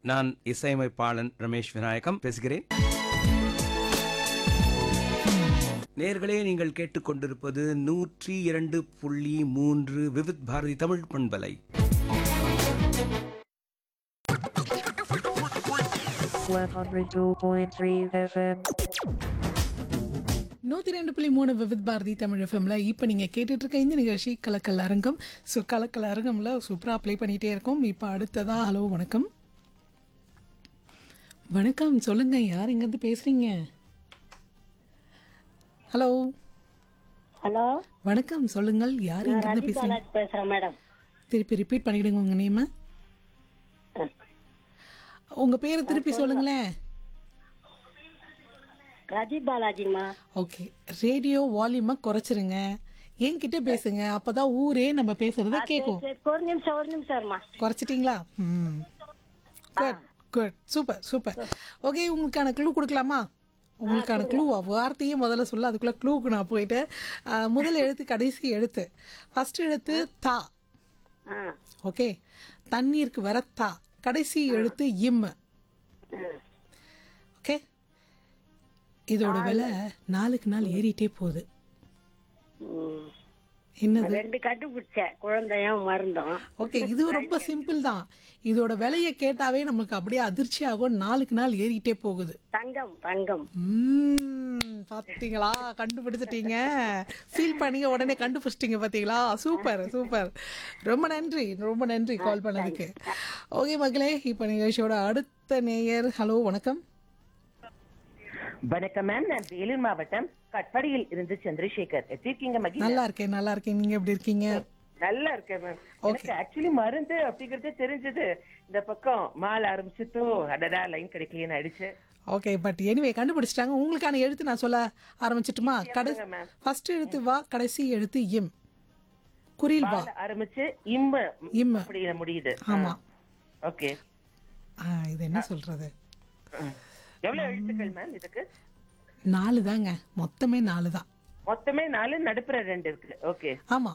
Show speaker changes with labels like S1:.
S1: நான் இசையமைப்பாளன் ரமேஷ் விநாயகம் பேசுகிறேன் நேர்களே நீங்கள் கேட்டுக்கொண்டிருப்பது நூற்றி இரண்டு புள்ளி மூன்று விவித் பாரதி தமிழ் பண்பலை
S2: 102.3 FM.
S3: நூற்றி ரெண்டு புள்ளி மூணு விவித் பாரதி தமிழ் எஃப்எம்ல இப்போ நீங்கள் கேட்டுட்டு இருக்க இந்த நிகழ்ச்சி கலக்கல் அரங்கம் ஸோ கலக்கல் அரங்கம்ல சூப்பராக ப்ளே பண்ணிகிட்டே இருக்கோம் இப்போ அடுத்ததா ஹலோ வணக்கம் வணக்கம் சொல்லுங்க யார் இங்கேருந்து பேசுறீங்க ஹலோ
S4: ஹலோ
S3: வணக்கம் சொல்லுங்கள் யார்
S4: நான்
S3: இங்கேருந்து
S4: ரஜி
S3: பேசுறீங்க
S4: பாலாஜி பேசுறேன் மேடம்
S3: திருப்பி ரிப்பீட் பண்ணிக்கிடுங்க உங்கள் நேமை உங்கள் பேரை திருப்பி சொல்லுங்களேன்
S4: ரஜி பாலாஜிம்மா
S3: ஓகே ரேடியோ வால்யூமை குறைச்சிருங்க என்கிட்ட பேசுங்க அப்பதான் ஊரே நம்ம பேசுறத கேட்கும்
S4: சரி ஒரு நிமிஷம் ஒரு நிமிஷம்மா
S3: குறைச்சிட்டிங்களா ம் good good super super okay உங்களுக்கான க்ளூ கொடுக்கலாமா உங்களுக்கான க்ளூ வார்த்தையே முதல்ல சொல்ல அதுக்குள்ள க்ளூக்கு நான் போயிட்டு ஆ, முதல் எழுத்து கடைசி எழுத்து ஃபர்ஸ்ட் எழுத்து தா
S4: ஆ
S3: ஓகே தண்ணீருக்கு வர தா கடைசி எழுத்து இம் ஓகே இதோட விலை நாளுக்கு நாள் ஏறிட்டே போகுது
S4: ம்.
S3: என்னது
S4: ரெண்டு கண்டுபிடிச்சேன் குழந்தையும் மருந்தும்
S3: ஓகே இது ரொம்ப சிம்பிள் தான் இதோட விலையை கேட்டாவே நமக்கு அப்படியே அதிர்ச்சி ஆகும் நாளுக்கு நாள் ஏறிட்டே போகுது
S4: தங்கம் தங்கம்
S3: ம்ம், பாத்தீங்களா கண்டுபிடிச்சிட்டீங்க ஃபீல் பண்ணீங்க உடனே கண்டுபிடிச்சிட்டீங்க பாத்தீங்களா சூப்பர் சூப்பர் ரொம்ப நன்றி ரொம்ப நன்றி கால் பண்ணதுக்கு ஓகே மக்களே இப்போ நிகழ்ச்சியோட அடுத்த நேயர் ஹலோ வணக்கம்
S5: வணக்கம் மேம் நான் வேலூர் மாவட்டம் கட்பாடியில் இருந்து சந்திரசேகர் எப்படி இருக்கீங்க மகி
S3: நல்லா இருக்கேன் நல்லா இருக்கேன் நீங்க எப்படி இருக்கீங்க
S5: நல்லா இருக்கேன் மேம் எனக்கு ஆக்சுவலி மருந்து அப்படிங்கறது தெரிஞ்சது இந்த பக்கம் மால் ஆரம்பிச்சுட்டோ அடடா லைன் கிடைக்கலையேன்னு அடிச்சு
S3: ஓகே பட் எனிவே கண்டுபிடிச்சிட்டாங்க உங்களுக்கான எழுத்து நான் சொல்ல ஆரம்பிச்சிட்டுமா கடைசி
S5: ma'am.
S3: ஃபர்ஸ்ட் எழுத்து வா கடைசி எழுத்து இம் குறில் வா
S5: மால் ஆரம்பிச்சு இம்ம
S3: இம்ம.
S5: அப்படி முடியுது
S3: ஆமா
S5: ஓகே
S3: ஆ, இது என்ன சொல்றது
S5: எவ்வளவு எழுத்துக்கள் மேம் இதுக்கு
S3: நாலு தாங்க மொத்தமே நாலு தான்
S5: மொத்தமே நாலு நடுப்புற ரெண்டு இருக்கு ஓகே
S3: ஆமா